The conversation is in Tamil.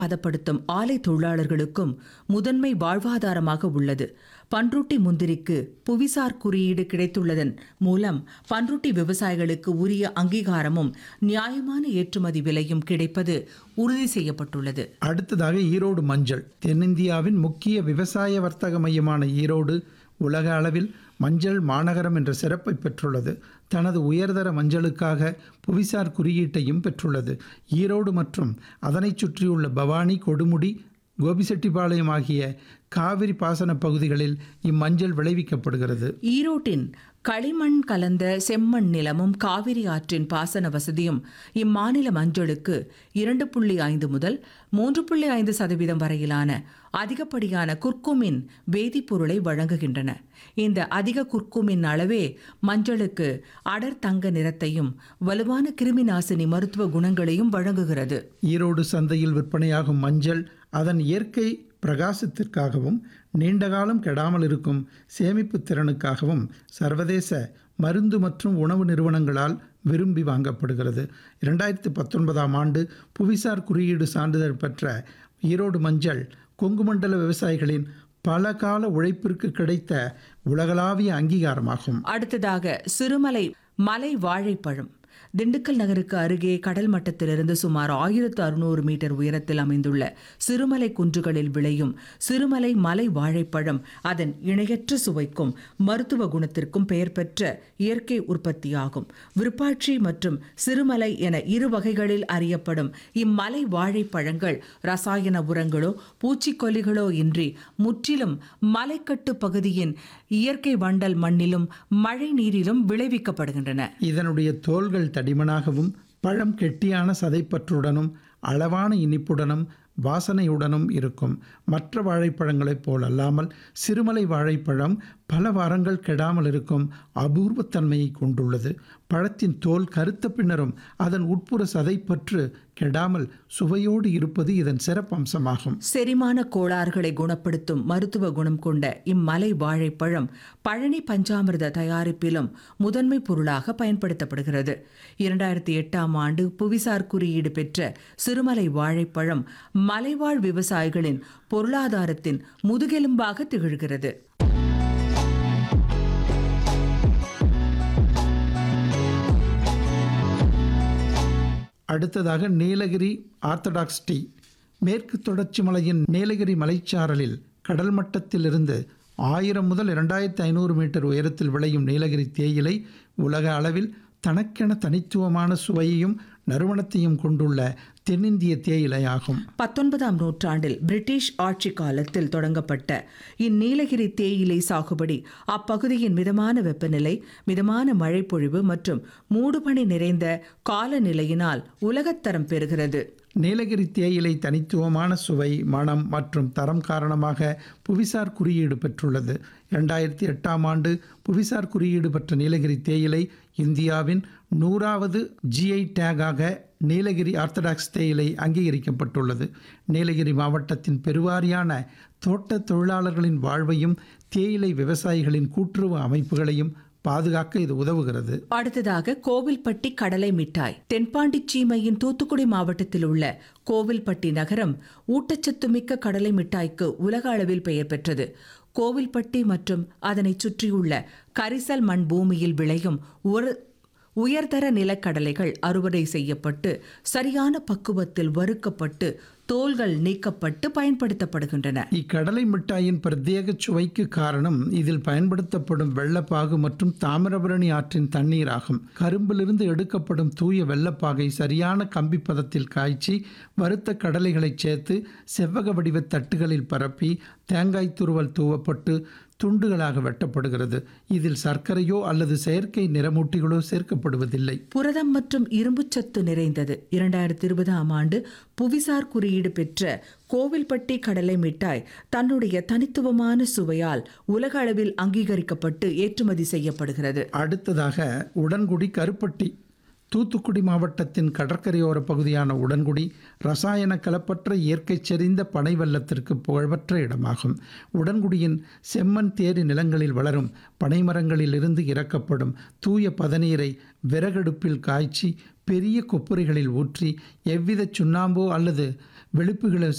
பதப்படுத்தும் ஆலை தொழிலாளர்களுக்கும் முதன்மை வாழ்வாதாரமாக உள்ளது பன்ருட்டி முந்திரிக்கு புவிசார் குறியீடு கிடைத்துள்ளதன் மூலம் பன்ருட்டி விவசாயிகளுக்கு உரிய அங்கீகாரமும் நியாயமான ஏற்றுமதி விலையும் கிடைப்பது உறுதி செய்யப்பட்டுள்ளது அடுத்ததாக ஈரோடு மஞ்சள் தென்னிந்தியாவின் முக்கிய விவசாய வர்த்தக மையமான ஈரோடு உலக அளவில் மஞ்சள் மாநகரம் என்ற சிறப்பை பெற்றுள்ளது தனது உயர்தர மஞ்சளுக்காக புவிசார் குறியீட்டையும் பெற்றுள்ளது ஈரோடு மற்றும் அதனைச் சுற்றியுள்ள பவானி கொடுமுடி கோபிசெட்டிப்பாளையம் ஆகிய காவிரி பாசன பகுதிகளில் இம்மஞ்சள் விளைவிக்கப்படுகிறது ஈரோட்டின் களிமண் கலந்த செம்மண் நிலமும் காவிரி ஆற்றின் பாசன வசதியும் இம்மாநில மஞ்சளுக்கு இரண்டு புள்ளி ஐந்து முதல் மூன்று புள்ளி ஐந்து சதவீதம் வரையிலான அதிகப்படியான குர்குமின் வேதிப்பொருளை வழங்குகின்றன இந்த அதிக குர்குமின் அளவே மஞ்சளுக்கு அடர் தங்க நிறத்தையும் வலுவான கிருமி நாசினி மருத்துவ குணங்களையும் வழங்குகிறது ஈரோடு சந்தையில் விற்பனையாகும் மஞ்சள் அதன் இயற்கை பிரகாசத்திற்காகவும் நீண்டகாலம் கெடாமல் இருக்கும் சேமிப்பு திறனுக்காகவும் சர்வதேச மருந்து மற்றும் உணவு நிறுவனங்களால் விரும்பி வாங்கப்படுகிறது இரண்டாயிரத்தி பத்தொன்பதாம் ஆண்டு புவிசார் குறியீடு சான்றிதழ் பெற்ற ஈரோடு மஞ்சள் கொங்கு மண்டல விவசாயிகளின் பல கால உழைப்பிற்கு கிடைத்த உலகளாவிய அங்கீகாரமாகும் அடுத்ததாக சிறுமலை மலை வாழைப்பழம் திண்டுக்கல் நகருக்கு அருகே கடல் மட்டத்திலிருந்து சுமார் ஆயிரத்து அறுநூறு மீட்டர் உயரத்தில் அமைந்துள்ள சிறுமலை குன்றுகளில் விளையும் சிறுமலை மலை வாழைப்பழம் அதன் இணையற்ற சுவைக்கும் மருத்துவ குணத்திற்கும் பெயர் பெற்ற இயற்கை உற்பத்தியாகும் விருப்பாட்சி மற்றும் சிறுமலை என இரு வகைகளில் அறியப்படும் இம்மலை வாழைப்பழங்கள் ரசாயன உரங்களோ பூச்சிக்கொல்லிகளோ இன்றி முற்றிலும் மலைக்கட்டு பகுதியின் இயற்கை வண்டல் மண்ணிலும் மழை நீரிலும் விளைவிக்கப்படுகின்றன இதனுடைய தோல்கள் தடிமனாகவும் பழம் கெட்டியான சதைப்பற்றுடனும் அளவான இனிப்புடனும் வாசனையுடனும் இருக்கும் மற்ற வாழைப்பழங்களைப் போல் அல்லாமல் சிறுமலை வாழைப்பழம் பல வாரங்கள் கெடாமல் இருக்கும் அபூர்வத்தன்மையை கொண்டுள்ளது பழத்தின் தோல் கருத்த பின்னரும் அதன் உட்புற சதைப்பற்று கெடாமல் சுவையோடு இருப்பது இதன் சிறப்பம்சமாகும் செரிமான கோளாறுகளை குணப்படுத்தும் மருத்துவ குணம் கொண்ட இம்மலை வாழைப்பழம் பழனி பஞ்சாமிர்த தயாரிப்பிலும் முதன்மை பொருளாக பயன்படுத்தப்படுகிறது இரண்டாயிரத்தி எட்டாம் ஆண்டு புவிசார் குறியீடு பெற்ற சிறுமலை வாழைப்பழம் மலைவாழ் விவசாயிகளின் பொருளாதாரத்தின் முதுகெலும்பாக திகழ்கிறது அடுத்ததாக நீலகிரி ஆர்த்தடாக்ஸ் டீ மேற்கு தொடர்ச்சி மலையின் நீலகிரி மலைச்சாரலில் கடல் மட்டத்திலிருந்து ஆயிரம் முதல் இரண்டாயிரத்தி ஐநூறு மீட்டர் உயரத்தில் விளையும் நீலகிரி தேயிலை உலக அளவில் தனக்கென தனித்துவமான சுவையையும் நறுமணத்தையும் கொண்டுள்ள தென்னிந்திய தேயிலை ஆகும் பத்தொன்பதாம் நூற்றாண்டில் பிரிட்டிஷ் ஆட்சி காலத்தில் தொடங்கப்பட்ட இந்நீலகிரி தேயிலை சாகுபடி அப்பகுதியின் மிதமான வெப்பநிலை மிதமான மழைப்பொழிவு மற்றும் மூடுபனி நிறைந்த காலநிலையினால் உலகத்தரம் பெறுகிறது நீலகிரி தேயிலை தனித்துவமான சுவை மணம் மற்றும் தரம் காரணமாக புவிசார் குறியீடு பெற்றுள்ளது இரண்டாயிரத்தி எட்டாம் ஆண்டு புவிசார் குறியீடு பெற்ற நீலகிரி தேயிலை இந்தியாவின் நூறாவது ஜிஐ டேகாக நீலகிரி ஆர்த்தடாக்ஸ் தேயிலை அங்கீகரிக்கப்பட்டுள்ளது நீலகிரி மாவட்டத்தின் பெருவாரியான தோட்ட தொழிலாளர்களின் வாழ்வையும் தேயிலை விவசாயிகளின் கூட்டுறவு அமைப்புகளையும் பாதுகாக்க இது உதவுகிறது அடுத்ததாக கோவில்பட்டி கடலை மிட்டாய் தென்பாண்டி சீமையின் தூத்துக்குடி மாவட்டத்தில் உள்ள கோவில்பட்டி நகரம் ஊட்டச்சத்துமிக்க கடலை மிட்டாய்க்கு உலக அளவில் பெயர் பெற்றது கோவில்பட்டி மற்றும் அதனைச் சுற்றியுள்ள கரிசல் மண் பூமியில் விளையும் ஒரு உயர்தர நிலக்கடலைகள் அறுவடை செய்யப்பட்டு சரியான பக்குவத்தில் வறுக்கப்பட்டு தோல்கள் நீக்கப்பட்டு பயன்படுத்தப்படுகின்றன இக்கடலை மிட்டாயின் பிரத்யேக சுவைக்கு காரணம் இதில் பயன்படுத்தப்படும் வெள்ளப்பாகு மற்றும் தாமிரபரணி ஆற்றின் தண்ணீர் ஆகும் கரும்பிலிருந்து எடுக்கப்படும் தூய வெள்ளப்பாகை சரியான கம்பி பதத்தில் காய்ச்சி வறுத்த கடலைகளைச் சேர்த்து செவ்வக வடிவ தட்டுகளில் பரப்பி தேங்காய் துருவல் தூவப்பட்டு துண்டுகளாக வெட்டப்படுகிறது இதில் சர்க்கரையோ அல்லது செயற்கை நிறமூட்டிகளோ சேர்க்கப்படுவதில்லை புரதம் மற்றும் இரும்புச்சத்து நிறைந்தது இரண்டாயிரத்தி இருபதாம் ஆண்டு புவிசார் குறியீடு பெற்ற கோவில்பட்டி கடலை மிட்டாய் தன்னுடைய தனித்துவமான சுவையால் உலக அளவில் அங்கீகரிக்கப்பட்டு ஏற்றுமதி செய்யப்படுகிறது அடுத்ததாக உடன்குடி கருப்பட்டி தூத்துக்குடி மாவட்டத்தின் கடற்கரையோர பகுதியான உடன்குடி ரசாயன கலப்பற்ற இயற்கை செறிந்த பனை வெள்ளத்திற்கு புகழ்பெற்ற இடமாகும் உடன்குடியின் செம்மண் தேரி நிலங்களில் வளரும் பனைமரங்களில் இருந்து இறக்கப்படும் தூய பதநீரை விறகடுப்பில் காய்ச்சி பெரிய கொப்புரைகளில் ஊற்றி எவ்வித சுண்ணாம்போ அல்லது வெளுப்புகளை